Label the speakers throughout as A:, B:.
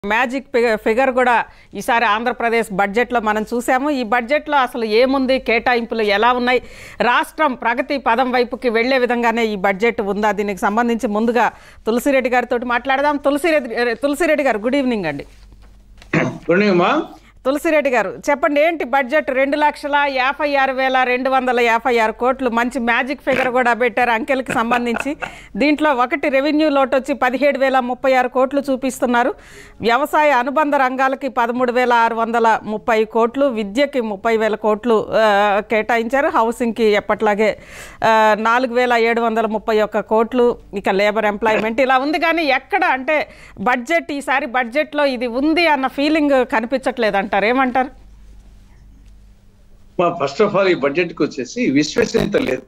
A: Magic ఫిగ- figure కూడా ఈసారి ఆంధ్రప్రదేశ్ బడ్జెట్లో మనం చూసాము ఈ బడ్జెట్లో అసలు ఏముంది కేటాయింపులు ఎలా ఉన్నాయి రాష్ట్రం ప్రగతి పదం వైపుకి వెళ్లే విధంగానే ఈ బడ్జెట్ ఉందా దీనికి సంబంధించి ముందుగా తులసిరెడ్డి గారితో మాట్లాడదాం తులసిరెడ్డి తులసిరెడ్డి గారు గుడ్ ఈవినింగ్ అండి
B: పూర్ణిమా
A: తులసిరెడ్డి గారు చెప్పండి ఏంటి బడ్జెట్ రెండు లక్షల యాభై ఆరు వేల రెండు వందల యాభై ఆరు కోట్లు మంచి మ్యాజిక్ ఫిగర్ కూడా పెట్టారు అంకెలకి సంబంధించి దీంట్లో ఒకటి రెవెన్యూ లోటు వచ్చి పదిహేడు వేల ముప్పై ఆరు కోట్లు చూపిస్తున్నారు వ్యవసాయ అనుబంధ రంగాలకి పదమూడు వేల ఆరు వందల ముప్పై కోట్లు విద్యకి ముప్పై వేల కోట్లు ఆ, కేటాయించారు హౌసింగ్కి ఎప్పట్లాగే ఆ, నాలుగు వేల ఏడు వందల ముప్పై ఒక్క కోట్లు ఇక లేబర్ ఎంప్లాయ్మెంట్ ఇలా ఉంది కానీ ఎక్కడ అంటే బడ్జెట్ ఈసారి బడ్జెట్లో ఇది ఉంది అన్న ఫీలింగ్ కనిపించట్లేదు అంటారు ఏమంటారు
B: మా ఫస్ట్ ఆఫ్ ఆల్ ఈ బడ్జెట్ కి వచ్చేసి విశ్వసనీయత లేదు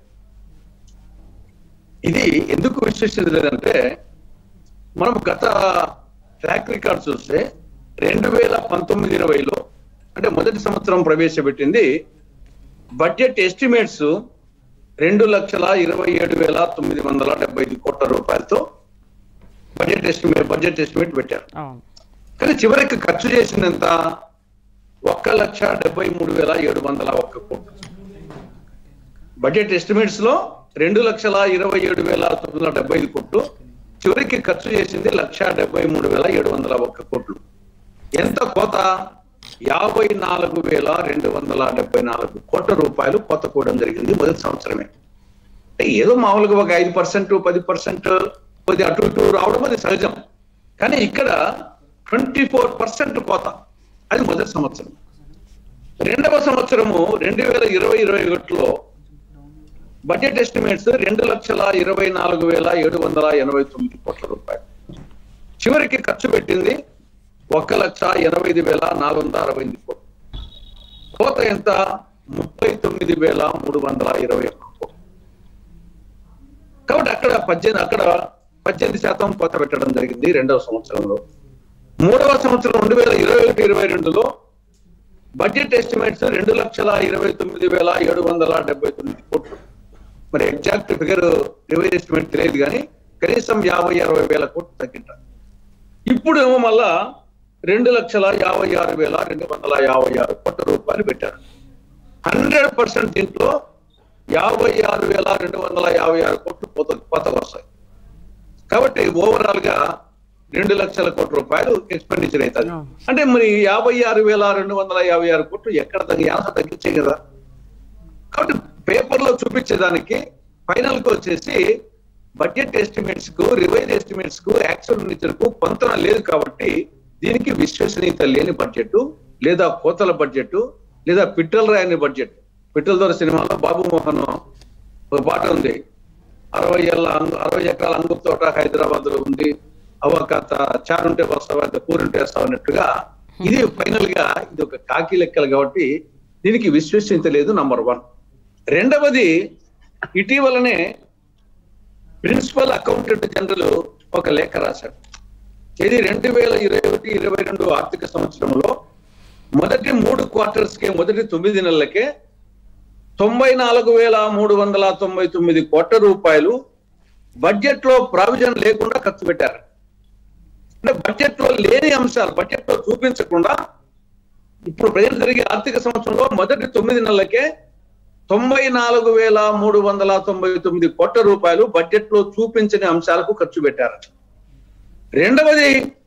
B: ఇది ఎందుకు విశ్వసనీయత లేదంటే మనం గత ట్రాక్ రికార్డ్ చూస్తే రెండు వేల పంతొమ్మిది ఇరవైలో అంటే మొదటి సంవత్సరం ప్రవేశపెట్టింది బడ్జెట్ ఎస్టిమేట్స్ రెండు లక్షల ఇరవై ఏడు వేల తొమ్మిది వందల డెబ్బై ఐదు కోట్ల రూపాయలతో బడ్జెట్ ఎస్టిమేట్ బడ్జెట్ ఎస్టిమేట్ పెట్టారు
A: అవును
B: కానీ చివరికి ఖర్చు చేసిందంత ఒక్క లక్ష డెబ్బై మూడు వేల ఏడు వందల ఒక్క కోట్లు బడ్జెట్ ఎస్టిమేట్స్ లో రెండు లక్షల ఇరవై ఏడు వేల తొమ్మిది వందల డెబ్బై ఐదు కోట్లు చివరికి ఖర్చు చేసింది లక్ష డెబ్బై మూడు వేల ఏడు వందల ఒక్క కోట్లు ఎంత కోత యాభై నాలుగు వేల రెండు వందల డెబ్బై నాలుగు కోట్ల రూపాయలు కోత కూడడం జరిగింది మొదటి సంవత్సరమే అంటే ఏదో మామూలుగా ఒక ఐదు పర్సెంట్ పది పర్సెంట్ కొద్ది అటు ఇటు రావడం అది సహజం కానీ ఇక్కడ ట్వంటీ ఫోర్ పర్సెంట్ కోత అది మొదటి సంవత్సరం రెండవ సంవత్సరము రెండు వేల ఇరవై ఇరవై ఒకటిలో బడ్జెట్ ఎస్టిమేట్స్ రెండు లక్షల ఇరవై నాలుగు వేల ఏడు వందల ఎనభై తొమ్మిది కోట్ల రూపాయలు చివరికి ఖర్చు పెట్టింది ఒక లక్ష ఎనభై ఐదు వేల నాలుగు వందల అరవై ఎనిమిది కోట్లు కోత ఎంత ముప్పై తొమ్మిది వేల మూడు వందల ఇరవై ఒక్క కోట్లు కాబట్టి అక్కడ పద్దెనిమిది అక్కడ పద్దెనిమిది శాతం కోత పెట్టడం జరిగింది రెండవ సంవత్సరంలో మూడవ సంవత్సరం రెండు వేల ఇరవై ఒకటి ఇరవై రెండులో బడ్జెట్ ఎస్టిమేట్స్ రెండు లక్షల ఇరవై తొమ్మిది వేల ఏడు వందల డెబ్బై తొమ్మిది కోట్లు మరి ఎగ్జాక్ట్ ఫిగర్ రివైజ్ ఎస్టిమేట్ తెలియదు కానీ కనీసం యాభై అరవై వేల కోట్లు తగ్గింటారు ఇప్పుడు ఏమో మళ్ళా రెండు లక్షల యాభై ఆరు వేల రెండు వందల యాభై ఆరు కోట్ల రూపాయలు పెట్టారు హండ్రెడ్ పర్సెంట్ దీంట్లో యాభై ఆరు వేల రెండు వందల యాభై ఆరు కోట్లు కొత్త కొత్తగా వస్తాయి కాబట్టి ఓవరాల్ గా రెండు లక్షల కోట్ల రూపాయలు ఎక్స్పెండిచర్ అవుతుంది
A: అవును.
B: అంటే మరి యాభై ఆరు వేల రెండు వందల యాభై ఆరు కోట్లు ఎక్కడ తగ్గి యాస తగ్గించే కదా కాబట్టి పేపర్ లో చూపించేదానికి ఫైనల్ కు వచ్చేసి బడ్జెట్ ఎస్టిమేట్స్ కు రివైజ్ ఎస్టిమేట్స్ కు యాక్చువల్ కు పొంతన లేదు కాబట్టి దీనికి విశ్వసనీయత లేని బడ్జెట్ లేదా కోతల బడ్జెట్ లేదా పిట్టల రాయని బడ్జెట్ పిట్టల ద్వారా సినిమాలో బాబు మోహన్ ఒక పాట ఉంది అరవై ఏళ్ళ అంగు- అరవై ఎకరాల అంగు తోట హైదరాబాద్ లో ఉంది అవకాత చారుంటే వస్తావా కూరుంటే వస్తావు అన్నట్టుగా ఇది ఫైనల్ గా ఇది ఒక కాకి లెక్కలు కాబట్టి దీనికి విశ్వసనీయత లేదు నంబర్ వన్ రెండవది ఇటీవలనే ప్రిన్సిపల్ అకౌంటెంట్ జనరల్ ఒక లేఖ రాశాడు ఇది రెండు వేల ఇరవై ఒకటి ఇరవై రెండు ఆర్థిక సంవత్సరంలో మొదటి మూడు క్వార్టర్స్ కి మొదటి తొమ్మిది నెలలకే తొంభై నాలుగు వేల మూడు వందల తొంభై తొమ్మిది కోట్ల రూపాయలు బడ్జెట్ లో ప్రావిజన్ లేకుండా ఖర్చు పెట్టారు అంటే బడ్జెట్ లో లేని అంశాలు బడ్జెట్ లో చూపించకుండా ఇప్పుడు ప్రజలు జరిగే ఆర్థిక సంవత్సరంలో మొదటి తొమ్మిది నెలలకే తొంభై నాలుగు వేల మూడు వందల తొంభై తొమ్మిది కోట్ల రూపాయలు బడ్జెట్ లో చూపించని అంశాలకు ఖర్చు పెట్టారు రెండవది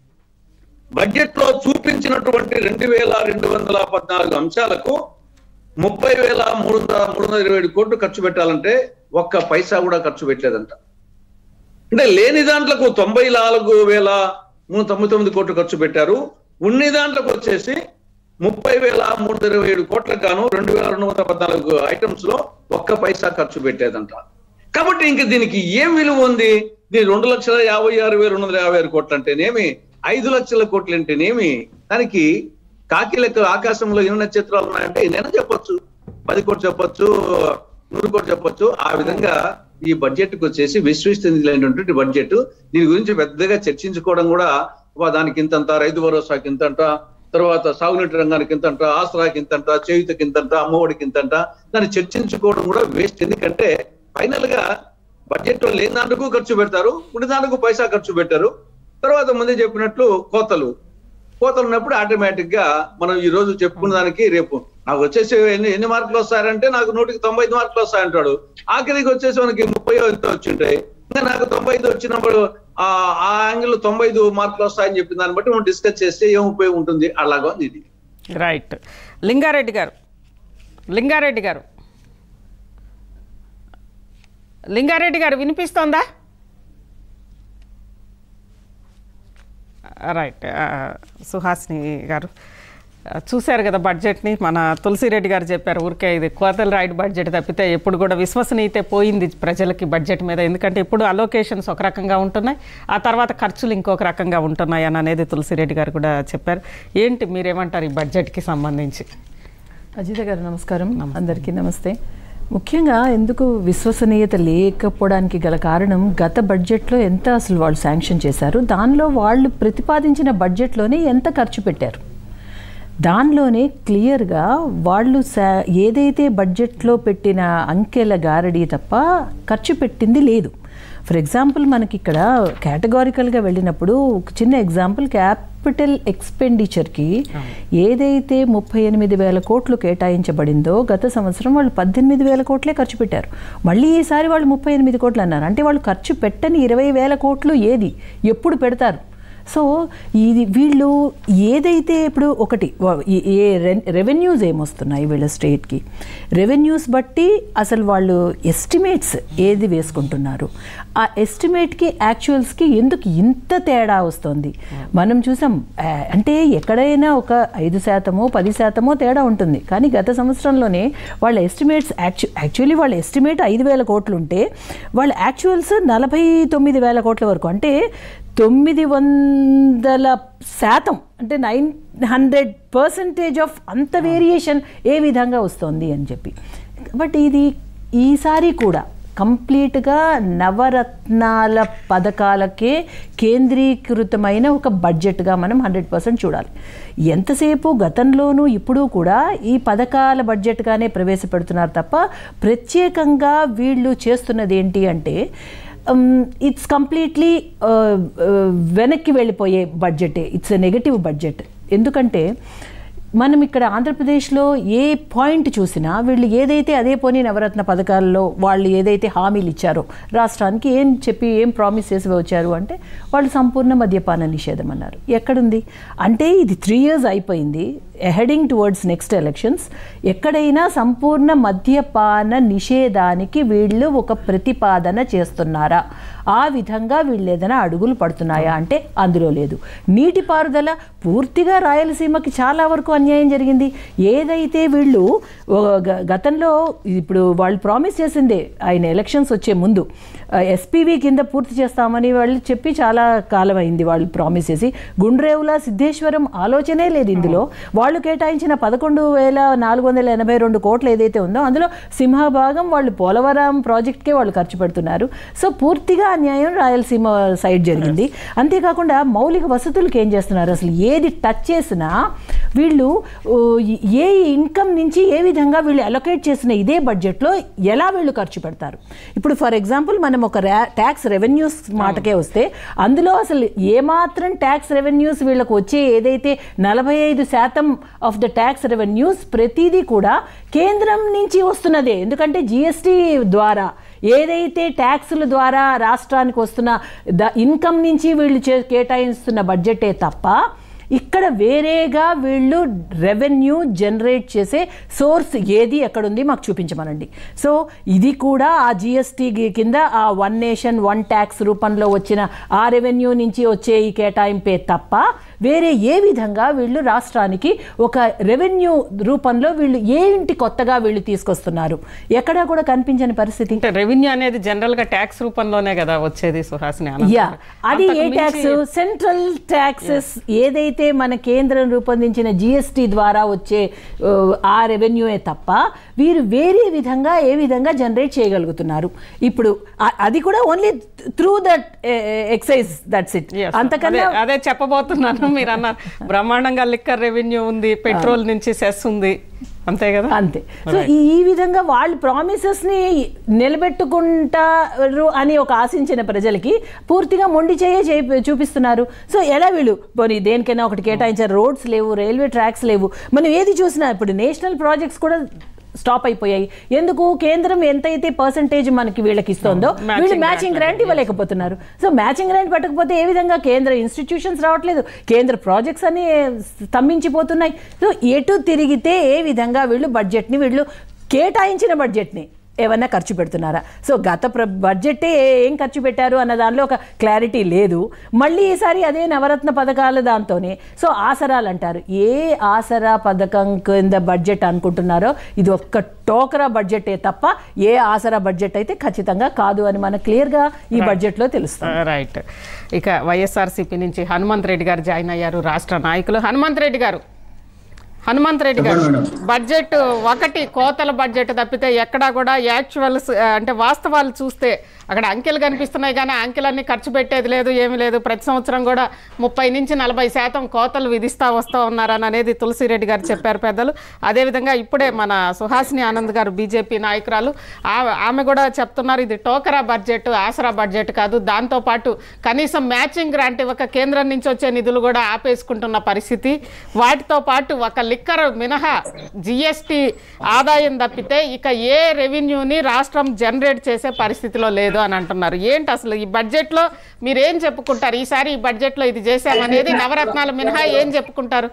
B: బడ్జెట్ లో చూపించినటువంటి రెండు వేల రెండు వందల పద్నాలుగు అంశాలకు ముప్పై వేల మూడు వందల మూడు వందల ఇరవై ఏడు కోట్లు ఖర్చు పెట్టాలంటే ఒక్క పైసా కూడా ఖర్చు పెట్టలేదంట అంటే లేని దాంట్లకు తొంభై నాలుగు వేల మూడు తొంభై తొమ్మిది కోట్లు ఖర్చు పెట్టారు ఉన్ని దాంట్లకు వచ్చేసి ముప్పై వేల మూడు వందల ఇరవై ఏడు కోట్లకు గాను రెండు వేల రెండు వందల పద్నాలుగు ఐటమ్స్ లో ఒక్క పైసా ఖర్చు పెట్టేదంట కాబట్టి ఇంక దీనికి ఏం విలువ ఉంది దీని రెండు లక్షల యాభై ఆరు వేల రెండు వందల యాభై ఆరు కోట్లు అంటేనేమి ఐదు లక్షల కోట్లు అంటేనేమి దానికి కాకి లెక్క ఆకాశంలో ఎన్ని నక్షత్రాలు ఉన్నాయంటే నేను చెప్పొచ్చు పది కోట్లు చెప్పొచ్చు నూరు కోట్లు చెప్పొచ్చు ఆ విధంగా ఈ బడ్జెట్ కు వచ్చేసి విశ్వసనీయమైనటువంటి బడ్జెట్ దీని గురించి పెద్దగా చర్చించుకోవడం కూడా వా దానికి ఇంతంత రైతు భరోసాకి ఇంతంట తర్వాత సాగునీటి రంగానికి ఇంతంట ఆసరాకి ఇంతంట చేయుతకి ఇంతంట అమ్మఒడికి ఇంతంట దాన్ని చర్చించుకోవడం కూడా వేస్ట్ ఎందుకంటే ఫైనల్ గా బడ్జెట్ లో లేని దాంట్లో ఖర్చు పెడతారు ఉన్న దాంట్లో పైసా ఖర్చు పెట్టారు తర్వాత ముందే చెప్పినట్లు కోతలు కోతలు ఉన్నప్పుడు ఆటోమేటిక్ గా మనం ఈ రోజు చెప్పుకున్న దానికి రేపు నాకు వచ్చేసి ఎన్ని ఎన్ని మార్కులు వస్తాయంటే నాకు నూటికి తొంభై ఐదు మార్కులు వస్తాయంటాడు ఆఖరికి వచ్చేసి మనకి ముప్పై ఐదు వచ్చింటాయి ఇంకా నాకు తొంభై ఐదు వచ్చినప్పుడు ఆ ఆ యాంగిల్ తొంభై ఐదు మార్కులు వస్తాయని చెప్పిన దాన్ని బట్టి మనం డిస్కస్ చేస్తే ఏం ఉపయోగం ఉంటుంది అలాగా ఉంది ఇది
A: రైట్ లింగారెడ్డి గారు లింగారెడ్డి గారు లింగారెడ్డి గారు వినిపిస్తోందా రైట్ సుహాసిని గారు ఆ, చూశారు కదా బడ్జెట్ని మన తులసిరెడ్డి గారు చెప్పారు ఊరికే ఇది కోతల రైడ్ బడ్జెట్ తప్పితే ఎప్పుడు కూడా విశ్వసనీయత పోయింది ప్రజలకి బడ్జెట్ మీద ఎందుకంటే ఇప్పుడు అలోకేషన్స్ ఒక రకంగా ఉంటున్నాయి ఆ తర్వాత ఖర్చులు ఇంకొక రకంగా ఉంటున్నాయి అని అనేది తులసిరెడ్డి గారు కూడా చెప్పారు ఏంటి మీరేమంటారు ఈ బడ్జెట్కి సంబంధించి
C: అజిత గారు నమస్కారం అందరికీ నమస్తే ముఖ్యంగా ఎందుకు విశ్వసనీయత లేకపోవడానికి గల కారణం గత బడ్జెట్లో ఎంత అసలు వాళ్ళు శాంక్షన్ చేశారు దానిలో వాళ్ళు ప్రతిపాదించిన బడ్జెట్లోనే ఎంత ఖర్చు పెట్టారు దానిలోనే క్లియర్గా వాళ్ళు సా- ఏదైతే బడ్జెట్లో పెట్టిన అంకెల గారడి తప్ప ఖర్చు పెట్టింది లేదు ఫర్ ఎగ్జాంపుల్ మనకి ఇక్కడ కేటగారికల్గా వెళ్ళినప్పుడు ఒక చిన్న ఎగ్జాంపుల్ క్యాపిటల్ ఎక్స్పెండిచర్కి ఏదైతే ముప్పై ఎనిమిది వేల కోట్లు కేటాయించబడిందో గత సంవత్సరం వాళ్ళు పద్దెనిమిది వేల కోట్లే ఖర్చు పెట్టారు మళ్ళీ ఈసారి వాళ్ళు ముప్పై ఎనిమిది కోట్లు అన్నారు అంటే వాళ్ళు ఖర్చు పెట్టని ఇరవై వేల కోట్లు ఏది ఎప్పుడు పెడతారు సో ఇది వీళ్ళు ఏదైతే ఇప్పుడు ఒకటి వా- ఈ- ఏ రెవెన్యూస్ ఏమొస్తున్నాయి వీళ్ళ స్టేట్కి రెవెన్యూస్ బట్టి అసలు వాళ్ళు ఎస్టిమేట్స్ ఏది వేసుకుంటున్నారు ఆ ఎస్టిమేట్కి యాక్చువల్స్కి ఎందుకు ఇంత తేడా వస్తుంది మనం చూసాం ఆ, అంటే ఎక్కడైనా ఒక ఐదు శాతమో పది శాతమో తేడా ఉంటుంది కానీ గత సంవత్సరంలోనే వాళ్ళ ఎస్టిమేట్స్ యాక్చు యాక్చువల్లీ వాళ్ళ ఎస్టిమేట్ ఐదు వేల కోట్లు ఉంటే వాళ్ళ యాక్చువల్స్ నలభై తొమ్మిది వేల కోట్ల వరకు అంటే తొమ్మిది వందల శాతం అంటే నైన్ హండ్రెడ్ పర్సంటేజ్ ఆఫ్ అంత వేరియేషన్ ఏ విధంగా వస్తుంది అని చెప్పి బట్ ఇది ఈసారి కూడా కంప్లీట్గా నవరత్నాల పథకాలకే కేంద్రీకృతమైన ఒక బడ్జెట్గా మనం హండ్రెడ్ పర్సెంట్ చూడాలి ఎంతసేపు గతంలోనూ ఇప్పుడు కూడా ఈ పథకాల బడ్జెట్గానే ప్రవేశపెడుతున్నారు తప్ప ప్రత్యేకంగా వీళ్ళు చేస్తున్నది ఏంటి అంటే ఇట్స్ కంప్లీట్లీ వెనక్కి వెళ్ళిపోయే బడ్జెటే ఇట్స్ ఎ నెగటివ్ బడ్జెట్ ఎందుకంటే మనం ఇక్కడ ఆంధ్రప్రదేశ్లో ఏ పాయింట్ చూసినా వీళ్ళు ఏదైతే అదే పోనీ నవరత్న పథకాల్లో వాళ్ళు ఏదైతే హామీలు ఇచ్చారో రాష్ట్రానికి ఏం చెప్పి ఏం ప్రామిస్ చేసి వచ్చారు అంటే వాళ్ళు సంపూర్ణ మద్యపాన నిషేధం అన్నారు ఎక్కడుంది అంటే ఇది త్రీ ఇయర్స్ అయిపోయింది హెడింగ్ టువర్డ్స్ నెక్స్ట్ ఎలక్షన్స్ ఎక్కడైనా సంపూర్ణ మద్యపాన నిషేధానికి వీళ్ళు ఒక ప్రతిపాదన చేస్తున్నారా ఆ విధంగా వీళ్ళు ఏదైనా అడుగులు పడుతున్నాయా అంటే అందులో లేదు నీటిపారుదల పూర్తిగా రాయలసీమకి చాలా వరకు అన్యాయం జరిగింది ఏదైతే వీళ్ళు ఓ గ- గతంలో ఇప్పుడు వాళ్ళు ప్రామిస్ చేసిందే ఆయన ఎలక్షన్స్ వచ్చే ముందు ఎస్పీవి కింద పూర్తి చేస్తామని వాళ్ళు చెప్పి చాలా కాలం అయింది వాళ్ళు ప్రామిస్ చేసి గుండ్రేవుల సిద్ధేశ్వరం ఆలోచనే లేదు ఇందులో వాళ్ళు కేటాయించిన పదకొండు వేల నాలుగు వందల ఎనభై రెండు కోట్లు ఏదైతే ఉందో అందులో సింహభాగం వాళ్ళు పోలవరం ప్రాజెక్ట్కే వాళ్ళు ఖర్చు పెడుతున్నారు సో పూర్తిగా అన్యాయం రాయలసీమ సైడ్ జరిగింది అంతేకాకుండా మౌలిక వసతులకు ఏం చేస్తున్నారు అసలు ఏది టచ్ చేసినా వీళ్ళు ఓ, ఏ ఇన్కమ్ నుంచి ఏ విధంగా వీళ్ళు అలొకేట్ చేసిన ఇదే బడ్జెట్లో ఎలా వీళ్ళు ఖర్చు పెడతారు ఇప్పుడు ఫర్ ఎగ్జాంపుల్ మనం ఒక ట్యాక్స్ రెవెన్యూస్ మాటకే వస్తే అందులో అసలు ఏమాత్రం ట్యాక్స్ రెవెన్యూస్ వీళ్ళకు వచ్చే ఏదైతే నలభై ఐదు శాతం ఆఫ్ ద ట్యాక్స్ రెవెన్యూస్ ప్రతిదీ కూడా కేంద్రం నుంచి వస్తున్నదే ఎందుకంటే జిఎస్టీ ద్వారా ఏదైతే ట్యాక్సుల ద్వారా రాష్ట్రానికి వస్తున్న ద ఇన్కమ్ నుంచి వీళ్ళు చే కేటాయిస్తున్న బడ్జెటే తప్ప ఇక్కడ వేరేగా వీళ్ళు రెవెన్యూ జనరేట్ చేసే సోర్స్ ఏది ఎక్కడుంది మాకు చూపించమనండి సో ఇది కూడా ఆ జిఎస్టీ కింద ఆ వన్ నేషన్ వన్ ట్యాక్స్ రూపంలో వచ్చిన ఆ రెవెన్యూ నుంచి వచ్చే ఈ కేటాయింపే తప్ప వేరే ఏ విధంగా వీళ్ళు రాష్ట్రానికి ఒక రెవెన్యూ రూపంలో వీళ్ళు ఏంటి కొత్తగా వీళ్ళు తీసుకొస్తున్నారు ఎక్కడా కూడా కనిపించని పరిస్థితి
A: అంటే రెవెన్యూ అనేది జనరల్ గా ట్యాక్స్ రూపంలోనే కదా వచ్చేది సుహాసిని అనంతరం.
C: యా అది ఏ
A: అంతకు
C: ట్యాక్స్
A: మించి-
C: సెంట్రల్ ట్యాక్సెస్ ఏదైతే మన కేంద్రం రూపొందించిన జిఎస్టి ద్వారా వచ్చే ఆ, ఆ రెవెన్యూయే తప్ప వీరు వేరే విధంగా ఏ విధంగా జనరేట్ చేయగలుగుతున్నారు ఇప్పుడు ఆ- అది కూడా only through that excise that's it
A: Yes,
C: అంతకన్నా
A: అదే- అదే చెప్పబోతున్నాను మీరు అన్నారు బ్రహ్మాండంగా లిక్కర్ రెవెన్యూ ఉంది పెట్రోల్ నుంచి సెస్ ఉంది అంతే కదా
C: అంతే సో ఈ ఈ విధంగా వాళ్ళు ప్రామిసెస్ ని నిలబెట్టుకుంటారు అని ఒక ఆశించిన ప్రజలకి పూర్తిగా మొండి చేయ చేయి- చూపిస్తున్నారు సో ఎలా వీళ్ళు పోనీ దేనికైనా ఒకటి కేటాయించారు రోడ్స్ లేవు రైల్వే ట్రాక్స్ లేవు మనం ఏది చూసినా ఇప్పుడు నేషనల్ ప్రాజెక్ట్స్ కూడా స్టాప్ అయిపోయాయి ఎందుకు కేంద్రం ఎంతైతే పర్సంటేజ్ మనకి వీళ్ళకి ఇస్తుందో
A: Matching
C: వీళ్ళు
A: grant
C: మ్యాచింగ్ గ్రాంట్ ఇవ్వలేకపోతున్నారు సో మ్యాచింగ్ గ్రాంట్ పట్టకపోతే ఏ విధంగా కేంద్ర ఇన్స్టిట్యూషన్స్ రావట్లేదు కేంద్ర ప్రాజెక్ట్స్ అన్ని స్తంభించిపోతున్నాయి సో ఎటు తిరిగితే ఏ విధంగా వీళ్ళు బడ్జెట్ని వీళ్ళు కేటాయించిన బడ్జెట్ని ఏమన్నా ఖర్చు పెడుతున్నారా సో గత ప్ర బడ్జెటే ఏం ఖర్చు పెట్టారు అన్న దానిలో ఒక క్లారిటీ లేదు మళ్ళీ ఈసారి అదే నవరత్న పథకాల దాంతోనే సో ఆసరాలు అంటారు ఏ ఆసరా పథకం కింద బడ్జెట్ అనుకుంటున్నారో ఇది ఒక్క టోకరా బడ్జెటే తప్ప ఏ ఆసరా బడ్జెట్ అయితే ఖచ్చితంగా కాదు అని మనకు క్లియర్గా ఈ బడ్జెట్లో తెలుస్తుంది
A: రైట్ ఇక వైఎస్ఆర్సీపీ నుంచి హనుమంత్ రెడ్డి గారు జాయిన్ అయ్యారు రాష్ట్ర నాయకులు హనుమంత్ రెడ్డి గారు హనుమంత్ రెడ్డి గారు బడ్జెట్ ఒకటి కోతల బడ్జెట్ తప్పితే ఎక్కడా కూడా యాక్చువల్స్ అంటే వాస్తవాలు చూస్తే అక్కడ అంకెలు కనిపిస్తున్నాయి కానీ ఆ అంకెలన్నీ ఖర్చు పెట్టేది లేదు ఏమీ లేదు ప్రతి సంవత్సరం కూడా ముప్పై నుంచి నలభై శాతం కోతలు విధిస్తా వస్తూ ఉన్నారని అనేది తులసిరెడ్డి గారు చెప్పారు పెద్దలు అదేవిధంగా ఇప్పుడే మన సుహాసిని ఆనంద్ గారు బీజేపీ నాయకురాలు ఆ- ఆమె కూడా చెప్తున్నారు ఇది టోకరా బడ్జెట్ ఆసరా బడ్జెట్ కాదు దాంతోపాటు కనీసం మ్యాచింగ్ గ్రాంట్ ఇవ్వక కేంద్రం నుంచి వచ్చే నిధులు కూడా ఆపేసుకుంటున్న పరిస్థితి వాటితో పాటు ఒక లిక్కర్ మినహా జిఎస్టి ఆదాయం తప్పితే ఇక ఏ రెవెన్యూని రాష్ట్రం జనరేట్ చేసే పరిస్థితిలో లేదు అని అంటున్నారు ఏంటి అసలు ఈ బడ్జెట్లో మీరు ఏం చెప్పుకుంటారు ఈసారి ఈ బడ్జెట్లో ఇది చేశామనేది నవరత్నాలు మినహా ఏం చెప్పుకుంటారు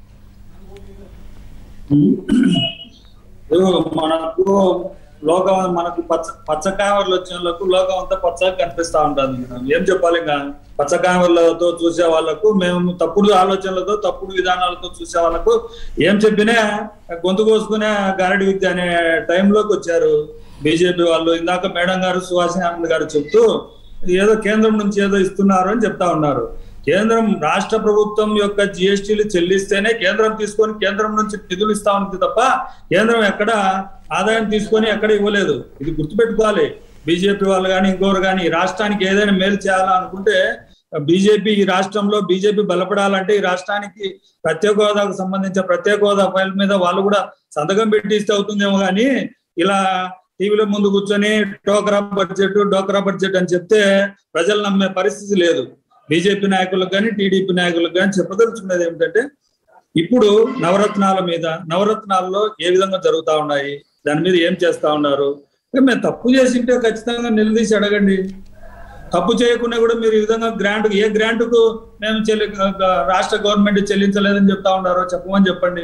D: ఇప్పుడు మనకు లోకం మనకు పచ్చ పచ్చ కామెరలు వచ్చిన వాళ్ళకు లోకం అంతా పచ్చగా కనిపిస్తా ఉంటుంది మనం ఏం చెప్పాలి ఇంకా పచ్చ కామెరలతో చూసే వాళ్ళకు మేము తప్పుడు ఆలోచనలతో తప్పుడు విధానాలతో చూసే వాళ్ళకు ఏం చెప్పినా గొంతు కోసుకునే గారడి విద్య అనే టైంలోకి వచ్చారు బీజేపీ వాళ్ళు ఇందాక మేడం గారు సుహాసిని ఆనంద్ గారు చెప్తూ ఏదో కేంద్రం నుంచి ఏదో ఇస్తున్నారు అని చెప్తా ఉన్నారు కేంద్రం రాష్ట్ర ప్రభుత్వం యొక్క జిఎస్టీలు చెల్లిస్తేనే కేంద్రం తీసుకొని కేంద్రం నుంచి నిధులు ఇస్తా ఉంది తప్ప కేంద్రం ఎక్కడ ఆదాయం తీసుకొని ఎక్కడ ఇవ్వలేదు ఇది గుర్తుపెట్టుకోవాలి బీజేపీ వాళ్ళు కానీ ఇంకోరు కానీ ఈ రాష్ట్రానికి ఏదైనా మేలు చేయాలనుకుంటే బీజేపీ ఈ రాష్ట్రంలో బీజేపీ బలపడాలంటే ఈ రాష్ట్రానికి ప్రత్యేక హోదాకు సంబంధించిన ప్రత్యేక హోదా ఫైల్ మీద వాళ్ళు కూడా సంతకం పెట్టిస్తే అవుతుందేమో కానీ ఇలా టీవీలో ముందు కూర్చొని టోకరా బడ్జెట్ డోకరా బడ్జెట్ అని చెప్తే ప్రజలు నమ్మే పరిస్థితి లేదు బీజేపీ నాయకులకు కానీ టీడీపీ నాయకులకు కానీ చెప్పదలుచుకున్నది ఏమిటంటే ఇప్పుడు నవరత్నాల మీద నవరత్నాల్లో ఏ విధంగా జరుగుతా ఉన్నాయి దాని మీద ఏం చేస్తా ఉన్నారు ఇక మేము తప్పు చేసింటే ఖచ్చితంగా నిలదీసి అడగండి తప్పు చేయకుండా కూడా మీరు ఈ విధంగా గ్రాంట్ ఏ గ్రాంట్ కు మేము చెల్లి రాష్ట్ర గవర్నమెంట్ చెల్లించలేదని చెప్తా ఉన్నారో చెప్పమని చెప్పండి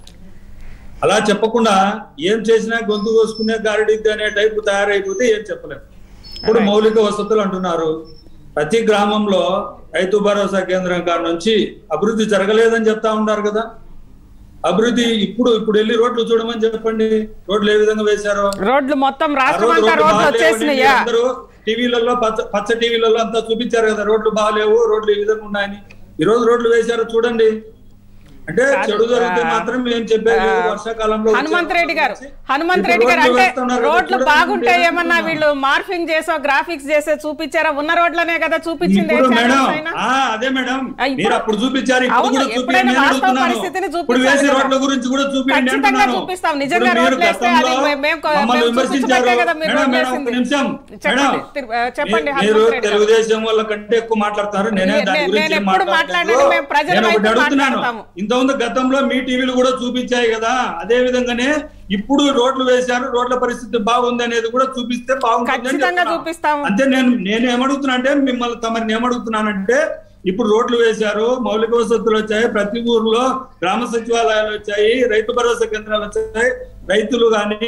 D: అలా చెప్పకుండా ఏం చేసినా గొంతు కోసుకునే గారిడిద్ది అనే టైప్ తయారైపోతే ఏం చెప్పలేము ఇప్పుడు మౌలిక వసతులు అంటున్నారు ప్రతి గ్రామంలో రైతు భరోసా కేంద్రం కాడ నుంచి అభివృద్ధి జరగలేదని చెప్తా ఉన్నారు కదా అభివృద్ధి ఇప్పుడు ఇప్పుడు వెళ్ళి రోడ్లు చూడమని చెప్పండి రోడ్లు ఏ విధంగా వేశారో
A: రోడ్లు మొత్తం
D: ఆ
A: రాష్ట్రం
D: రోజు
A: అంతా
D: రోడ్లు
A: రోడ్లు
D: బాగాలేవని
A: వచ్చేసినాయా
D: అందరూ టీవీలలో పచ్చ పచ్చ టీవీలలో అంతా చూపించారు కదా రోడ్లు బాగాలేవు రోడ్లు ఈ విధంగా ఉన్నాయని ఈ రోజు రోడ్లు వేశారు చూడండి అంటే చెడు జరిగితే మాత్రం మేము చెప్పేది లేదు. వర్షాకాలంలో వచ్చే
A: హనుమంత్ రెడ్డి గారు
D: వచ్చి
A: హనుమంత్
D: ఇప్పుడు
A: రెడ్డి గారు
D: రోడ్లు
A: అంటే
D: వేస్తున్నారు కదా,
A: రోడ్లు
D: చూడండి,
A: బాగుంటే
D: మేము
A: ఏమన్నా
D: చెప్తున్నాం.
A: వీళ్ళు మార్ఫింగ్ చేసో గ్రాఫిక్స్ చేసో చూపించారా ఉన్న రోడ్లనే కదా చూపించింది ఏ
D: ఇప్పుడు మేడం
A: channels అయినా?
D: ఆ, అదే మేడం
A: ఆ, ఇప్పుడు-
D: మీరు అప్పుడు చూపించారు ఇప్పుడు
A: అవును,
D: కూడా
A: ఎప్పుడైనా
D: చూపించండి నేను
A: వాస్తవ
D: అడుగుతున్నాను.
A: పరిస్థితిని
D: ఇప్పుడు
A: చూపించాలి
D: వేసే
A: కదా.
D: రోడ్ల గురించి కూడా చూపించండి
A: ఖచ్చితంగా
D: అంటున్నాను.
A: చూపిస్తాం. నిజంగా
D: ఇప్పుడు మీరు
A: రోడ్లు వేస్తే
D: గతంలో
A: అది మే- మేము-
D: మమ్మల్ని
A: మేము
D: విమర్శించారు
A: చూపించబట్టే కదా మీరు
D: మేడం,
A: రోడ్లు
D: మేడం, ఒక్క
A: వేసింది.
D: నిమిషం
A: చెప్పండి,
D: మేడం,
A: తిరు- ఆ, చెప్పండి,
D: మీ- మీరు
A: హనుమంత్ రెడ్డి గారు.
D: తెలుగుదేశం వాళ్ళ కంటే ఎక్కువ మాట్లాడతారు నేనే
A: నే-
D: దాని
A: నే-
D: గురించి
A: నేను
D: ఏం
A: ఎప్పుడు
D: మాట్లాడలేదు.
A: మాట్లాడాను, మేము ప్రజల
D: నేను ఒకటి
A: వైపు
D: అడుగుతున్నాను
A: మాట్లాడతాము.
D: ఇంతకుముందు గతంలో మీ టీవీలు కూడా చూపించాయి కదా అదే విధంగానే ఇప్పుడు రోడ్లు వేశారు రోడ్ల పరిస్థితి బాగుంది అనేది కూడా చూపిస్తే బాగుంటుంది అని
A: ఖచ్చితంగా
D: చెప్తున్నా.
A: చూపిస్తాము.
D: అంతే నేను నేను ఏమడుగుతున్నా అంటే మిమ్మల్ని తమరిని ఏమడుగుతున్నానంటే ఇప్పుడు రోడ్లు వేశారు మౌలిక వసతులు వచ్చాయి ప్రతి ఊర్లో గ్రామ సచివాలయాలు వచ్చాయి రైతు భరోసా కేంద్రాలు వచ్చాయి రైతులు కానీ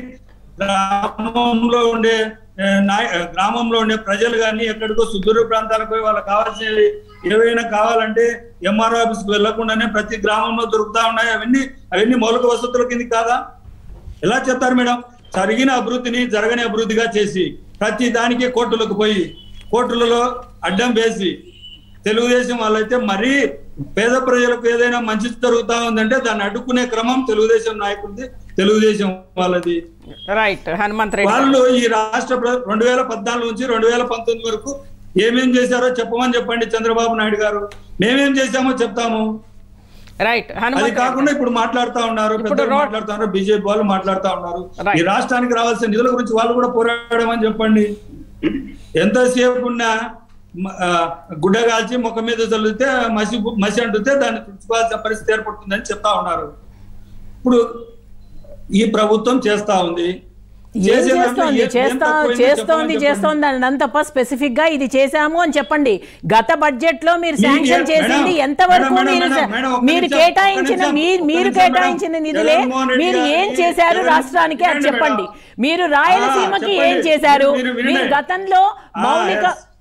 D: గ్రామంలో ఉండే ఏ, నాయ గ్రామంలో ఉండే ప్రజలు కానీ ఎక్కడికో సుదూర ప్రాంతాలకు పోయి వాళ్ళకి కావాల్సినవి ఏవైనా కావాలంటే ఎంఆర్ఓ ఆఫీస్కి వెళ్లకుండానే ప్రతి గ్రామంలో దొరుకుతా ఉన్నాయి అవన్నీ అవన్నీ మౌలిక వసతుల కింద కాదా ఎలా చెప్తారు మేడం జరిగిన అభివృద్ధిని జరగని అభివృద్ధిగా చేసి ప్రతి దానికి కోర్టులకు పోయి కోర్టులలో అడ్డం వేసి తెలుగుదేశం వాళ్ళైతే మరీ పేద ప్రజలకు ఏదైనా మంచి జరుగుతా ఉందంటే దాన్ని అడ్డుకునే క్రమం తెలుగుదేశం నాయకుడిది తెలుగుదేశం వాళ్ళది
A: రైట్ హనుమంత్ రెడ్డి గారు.
D: వాళ్ళు ఈ రాష్ట్ర ప్ర- రెండు వేల పద్నాలుగు నుంచి రెండు వేల పంతొమ్మిది వరకు ఏమేం చేశారో చెప్పమని చెప్పండి చంద్రబాబు నాయుడు గారు మేమేం చేశామో చెప్తాము
A: రైట్
D: అది
A: హనుమంత్
D: కాకుండా ఇప్పుడు మాట్లాడుతా ఉన్నారు
A: ఇప్పుడు
D: పెద్దలు
A: రో-
D: మాట్లాడుతా ఉన్నారు బీజేపీ వాళ్ళు మాట్లాడుతా ఉన్నారు
A: Right.
D: ఈ రాష్ట్రానికి రావాల్సిన నిధుల గురించి వాళ్ళు కూడా పోరాడమని చెప్పండి ఎంతసేపు ఉన్నా మ- ఆ, గుడ్డ కాల్చి ముఖం మీద చల్లితే మసి మసి అంటుతే దాన్ని తుడుచుకోవాల్సిన పరిస్థితి ఏర్పడుతుందని చెప్తా ఉన్నారు ఇప్పుడు ఈ ప్రభుత్వం చేస్తా ఉంది
C: ఏం
D: చేసే దాంట్లో
C: చేస్తోంది
D: ఏం- ఏం
C: చేస్తా
D: తక్కువైందో
C: చేస్తోంది
D: చెప్పమని
C: చేస్తోంది అని అంత తప్ప స్పెసిఫిక్ గా ఇది చేశాము అని చెప్పండి గత బడ్జెట్ లో మీరు
D: ఈ-
C: శాంక్షన్
D: మేడం,
C: చేసింది
D: మేడం,
C: ఎంతవరకు
D: మేడం,
C: మీరు
D: మేడం, మేడం, ఒక్క
C: మీరు
D: నిమిషం,
C: కేటాయించిన
D: ఒక్క
C: మీ-
D: నిమిషం,
C: మీరు
D: ఒక్క నిమిషం,
C: కేటాయించిన
D: మేడం.
C: నిధులే
D: జగన్మోహన్ రెడ్డి
C: మీరు ఏం
D: గారి-
C: చేశారు
D: జగన్-
C: రాష్ట్రానికి అది
D: వినండి
C: చెప్పండి
D: మేడం.
C: మీరు రాయలసీమకి
D: ఆ,
C: ఏం
D: చెప్పండి.
C: చేశారు
D: మీరు వినండి.
C: మీరు గతంలో
D: ఆ,
C: మౌలిక
D: yes.